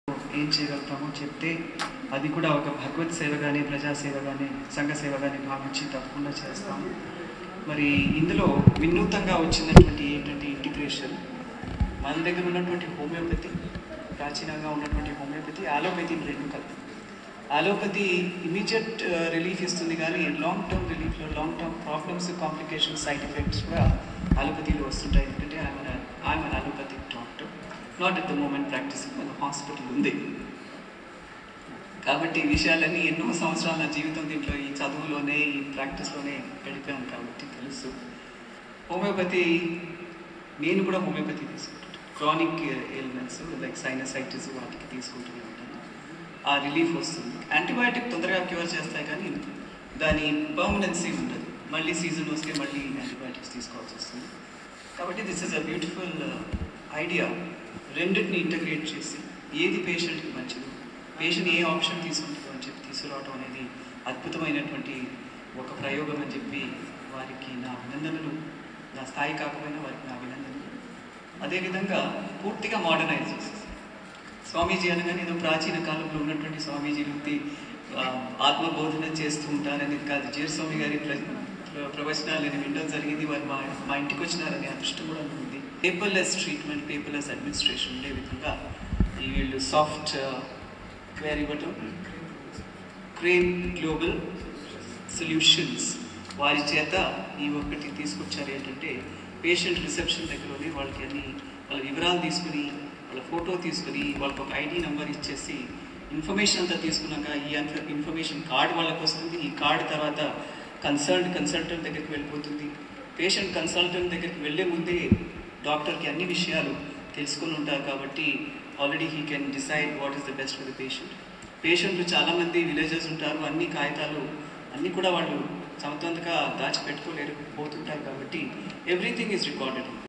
ఏం చేయగలుగుతామో చెప్తే అది కూడా ఒక భగవత్ సేవగానే ప్రజాసేవగానే సంఘ సేవగానే భావించి తప్పకుండా చేస్తాము మరి ఇందులో వినూతంగా వచ్చినటువంటి ఏంటంటే ఇంటిగ్రేషన్ మన దగ్గర ఉన్నటువంటి హోమియోపతి ప్రాచీనంగా ఉన్నటువంటి హోమియోపతి ఆలోపతి రెండు కలిపి ఆలోపతి ఇమీడియట్ రిలీఫ్ ఇస్తుంది కానీ లాంగ్ టర్మ్ రిలీఫ్లో long term problems complications side effects కూడా ఆలోపతిలో వస్తుంటాయి ఎందుకంటే ఆయన ఆయన allopathic doctor not at the moment practising మన హాస్పిటల్ ఉంది కాబట్టి ఈ విషయాలన్నీ ఎన్నో సంవత్సరాల నా జీవితం దీంట్లో ఈ చదువులోనే ఈ ప్రాక్టీస్లోనే గడిపాను కాబట్టి తెలుసు హోమియోపతి నేను కూడా హోమియోపతి తీసుకుంటాను క్రానిక్ ఎయిల్మెంట్స్ లైక్ సైనసైటిస్ వాటికి తీసుకుంటూనే ఉంటాను ఆ రిలీఫ్ వస్తుంది యాంటీబయాటిక్ తొందరగా క్యూర్ చేస్తాయి కానీ దాని పర్మనెన్సీ ఉండదు మళ్ళీ సీజన్ వస్తే మళ్ళీ యాంటీబయాటిక్స్ తీసుకోవాల్సి వస్తుంది కాబట్టి this is a beautiful idea రెండింటిని ఇంటగ్రేట్ చేసి ఏది పేషెంట్కి మంచిది పేషెంట్ ఏ ఆప్షన్ తీసుకుంటుందో అని చెప్పి తీసుకురావడం అనేది అద్భుతమైనటువంటి ఒక ప్రయోగం అని చెప్పి వారికి నా అభినందనలు నా స్థాయి కాకపోయినా వారికి నా అభినందనలు అదేవిధంగా పూర్తిగా మోడర్నైజ్ చేసేసి స్వామీజీ అనగానే ఏదో ప్రాచీన కాలంలో ఉన్నటువంటి స్వామీజీలు ఉత్తి, ఆ, ఆత్మబోధన చేస్తూ ఉంటారనేది కాదు జీర్ స్వామి గారి ప్ర- ప్ర- ప్రవచనాలు నేను వినడం జరిగింది వారు మా మా ఇంటికి వచ్చినారనే అదృష్టం కూడా ఉంది పేపర్లెస్ ట్రీట్మెంట్ పేపర్లెస్ అడ్మినిస్ట్రేషన్ ఉండే విధంగా ఈ వీళ్ళు సాఫ్ట్ క్వేర్ ఇవ్వటం క్రేమ్ గ్లోబల్ సొల్యూషన్స్ వారి చేత ఈ ఒక్కటి తీసుకొచ్చారు ఏంటంటే పేషెంట్ రిసెప్షన్ దగ్గరనే వాళ్ళకి అన్ని వాళ్ళ వివరాలు తీసుకుని వాళ్ళ ఫోటో తీసుకుని వాళ్ళకి ఒక ఐడి నెంబర్ ఇచ్చేసి ఇన్ఫర్మేషన్ అంతా తీసుకున్నాక ఈ అన్ఫ- ఇన్ఫర్మేషన్ కార్డ్ వాళ్ళకి వస్తుంది ఈ కార్డ్ తర్వాత కన్సల్ట్ కన్సల్టెంట్ దగ్గరికి వెళ్ళిపోతుంది పేషెంట్ కన్సల్టెంట్ దగ్గరికి వెళ్ళే ముందే డాక్టర్కి అన్ని విషయాలు తెలుసుకుని ఉంటారు కాబట్టి already he can decide what is the best for the patient పేషెంట్లు చాలామంది విలేజెస్ ఉంటారు అన్ని కాగితాలు అన్నీ కూడా వాళ్ళు సమర్థవంతంగా దాచిపెట్టుకోలేరు పోతుంటారు కాబట్టి ఎవ్రీథింగ్ ఈజ్ రికార్డెడ్